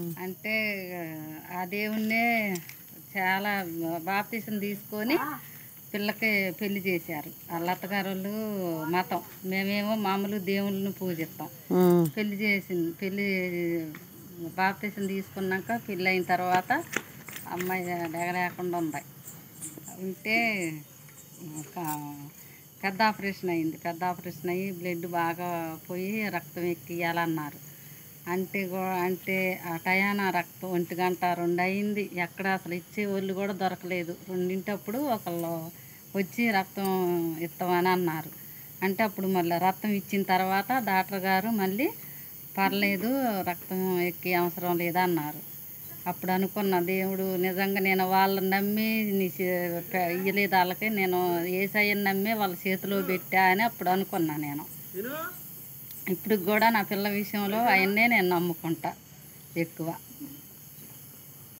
అంటే ఆ దేవుణ్ణే చాలా బాప్తీసం తీసుకొని పిల్లకి పెళ్లి చేశారు వాళ్ళ అత్తగారు వాళ్ళు మతం మేమేమో మామూలు దేవుళ్ళని పూజిస్తాం ఉమ్. పెళ్లి చేసింది పెళ్లి బాప్తీసం తీసుకున్నాక పెళ్ళి అయిన తర్వాత అమ్మాయి లేకుండా ఉంది ఉంటే ఒక పెద్ద ఆపరేషన్ అయింది పెద్ద ఆపరేషన్ అయ్యి బ్లడ్ బాగా పోయి రక్తం ఎక్కియాలన్నారు అంటే గో- అంటే ఆ టయాన రక్తం ఒంటి గంట రెండు అయింది ఎక్కడ అసలు ఇచ్చే వాళ్ళు కూడా దొరకలేదు రెండింటప్పుడు ఒకళ్ళు వచ్చి రక్తం ఇస్తామని అన్నారు అంటే అప్పుడు మళ్ళీ రక్తం ఇచ్చిన తర్వాత డాక్టర్ గారు మళ్ళీ పర్లేదు రక్తం ఎక్కే అవసరం లేదన్నారు అప్పుడు అనుకున్న దేవుడు నిజంగా నేను వాళ్ళని నమ్మి నీ చే- పె- ఇయ్యలేదు వాళ్ళకి నేను ఏసయ్యని నమ్మి వాళ్ళ చేతిలో పెట్టా అని అప్పుడు అనుకున్నా నేను ఇప్పుడు కూడా నా పిల్ల విషయంలో ఆయన్నే నేను నమ్ముకుంటా ఎక్కువ